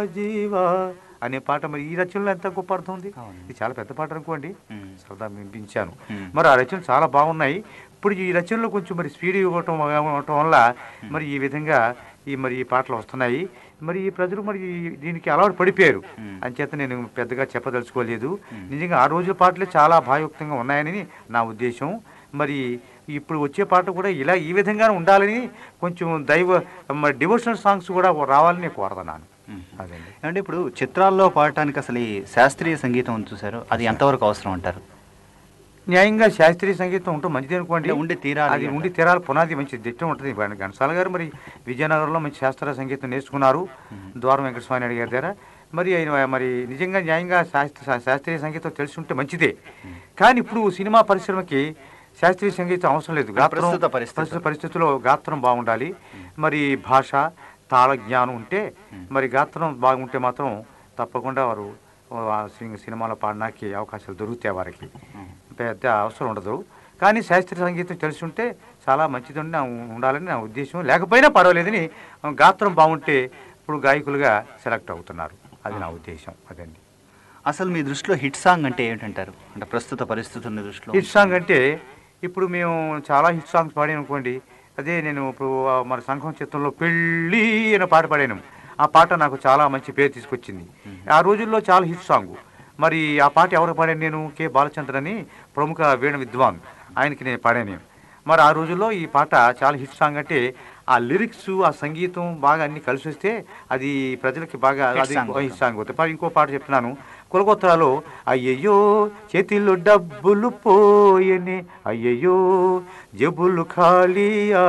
జీవా అనే పాట మరి ఈ రచనలో ఎంత గొప్ప అర్థం ఉంది అవును. ఇది చాలా పెద్ద పాట అనుకోండి మ్మ్. సరదా వినిపించాను మ్మ్. మరి ఆ రచనలు చాలా బాగున్నాయి ఇప్పుడు ఈ రచనలో కొంచెం మరి స్పీడ్ ఇవ్వటం ఇవ్వటం వల్ల మరి ఈ విధంగా ఈ మరి ఈ పాటలు వస్తున్నాయి మరి ఈ ప్రజలు మరి ఈ- దీనికి అలవాటు పడిపోయారు మ్మ్. అంచేత నేను పెద్దగా చెప్పదలుచుకోలేదు నిజంగా ఆ రోజుల పాటలే చాలా భాయుక్తంగా ఉన్నాయని నా ఉద్దేశం మరి ఇప్పుడు వచ్చే పాట కూడా ఇలా ఈ విధంగానే ఉండాలని కొంచెం దైవ మరి డివోషనల్ సాంగ్స్ కూడా రావాలని నేను కోరుతున్నాను మ్మ్. అదండి అంటే ఇప్పుడు చిత్రాల్లో పాడటానికి అసలు ఈ శాస్త్రీయ సంగీతం ఉంది చూసారు అది ఎంతవరకు అవసరం అంటారు న్యాయంగా శాస్త్రీయ సంగీతం ఉంటుంది మంచిది అనుకోండి అంటే ఉండి తీరాలి అది అంటారు. ఉండి తీరాలి పునాది మంచి దిట్టం ఉంటుంది ఇప్పుడు ఘంటసాల గారు మరి విజయనగరంలో మంచి శాస్త్రీయ సంగీతం నేర్చుకున్నారు ద్వారం వెంకటస్వామి నాయుడు గారి దగ్గర మరి ఆయన మరి నిజంగా న్యాయంగా శాస్త్ర శాస్త్రీయ సంగీతం తెలిసి ఉంటే మంచిదే కానీ ఇప్పుడు సినిమా పరిశ్రమకి శాస్త్రీయ సంగీతం అవసరం లేదు గాత్రం ప్రస్తుత పరిస్థితులు. ప్రస్తుత పరిస్థితుల్లో గాత్రం బాగుండాలి మరి భాష తాళ జ్ఞానం ఉంటే మరి గాత్రం బాగుంటే మాత్రం తప్పకుండా వారు ఆ సి- సినిమాలో పాడడానికి అవకాశాలు దొరుకుతాయి వారికి పెద్ద అవసరం ఉండదు కానీ శాస్త్రీయ సంగీతం తెలిసి ఉంటే చాలా మంచిదని నా ఉండాలని నా ఉద్దేశం లేకపోయినా పర్వాలేదని గాత్రం బాగుంటే ఇప్పుడు గాయకులుగా సెలెక్ట్ అవుతున్నారు అది నా ఉద్దేశం అదండి అసలు మీ దృష్టిలో హిట్ సాంగ్ అంటే ఏంటంటారు అంటే ప్రస్తుత పరిస్థితుల దృష్టిలో హిట్ సాంగ్ అంటే ఇప్పుడు మేము చాలా హిట్ సాంగ్స్ పాడాను అనుకోండి అదే నేను ఇప్పుడు ఆ మన సంఘం చిత్రంలో పెళ్ళి అనే పాట పాడాను ఆ పాట నాకు చాలా మంచి పేరు తీసుకొచ్చింది ఆ రోజుల్లో చాలా హిట్ సాంగ్ మరి ఆ పాట ఎవరు పాడాను నేను కె బాలచంద్ర అని ప్రముఖ వీణ విద్వాన్ ఆయనకి నేను పాడాను మరి ఆ రోజుల్లో ఈ పాట చాలా హిట్ సాంగ్ అంటే ఆ లిరిక్స్ ఆ సంగీతం బాగా అన్ని కలిసి వస్తే అది ప్రజలకి బాగా Hit అది song హిట్ సాంగ్ అవుతుంది మరి ఇంకో పాట చెప్తున్నాను కులగోత్రాలో అయ్యయ్యో చేతిలో డబ్బులు పోయనే అయ్యయ్యో జబ్బులు ఖాళీ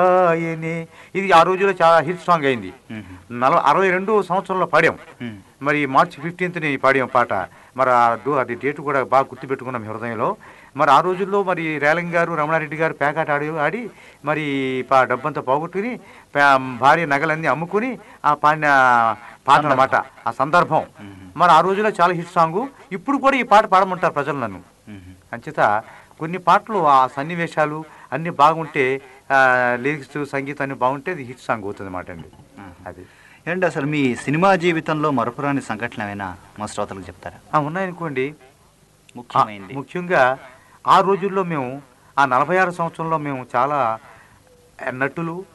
ఆయనే ఇది ఆ రోజుల్లో చాలా హిట్ సాంగ్ అయింది మ్మ్. నలభై అరవై రెండు సంవత్సరంలో పాడాం మ్మ్. మరి మార్చి ఫిఫ్టీన్త్ని పాడాం పాట మరి ఆ డు- అది డేట్ కూడా బాగా గుర్తుపెట్టుకున్నాం హృదయంలో మరి ఆ రోజుల్లో మరి రేలంగ్ గారు రమణారెడ్డి గారు పేకాట ఆడి ఆడి మరి పా డబ్బంతా పోగొట్టుకుని పా- భార్య నగలన్నీ అమ్ముకుని ఆ పాడిన పాట అన్నమాట ఆ సందర్భం మరి ఆ రోజుల్లో చాలా హిట్ సాంగ్ ఇప్పుడు కూడా ఈ పాట పాడమంటారు ప్రజలు నన్ను మ్మ్. అంచేత కొన్ని పాటలు ఆ సన్నివేశాలు అన్నీ బాగుంటే లిరిక్స్ సంగీతం అన్ని బాగుంటే అది హిట్ సాంగ్ అవుతుంది అన్నమాట అండి అది ఏంటి అసలు మీ సినిమా జీవితంలో మరపురాని సంఘటన ఏమైనా మా శ్రోతలకు చెప్తారా ఆ, ఉన్నాయనుకోండి ఆ, ముఖ్యమైనది ముఖ్యంగా ఆ రోజుల్లో మేము ఆ నలభై ఆరు సంవత్సరంలో మేము చాలా నటులు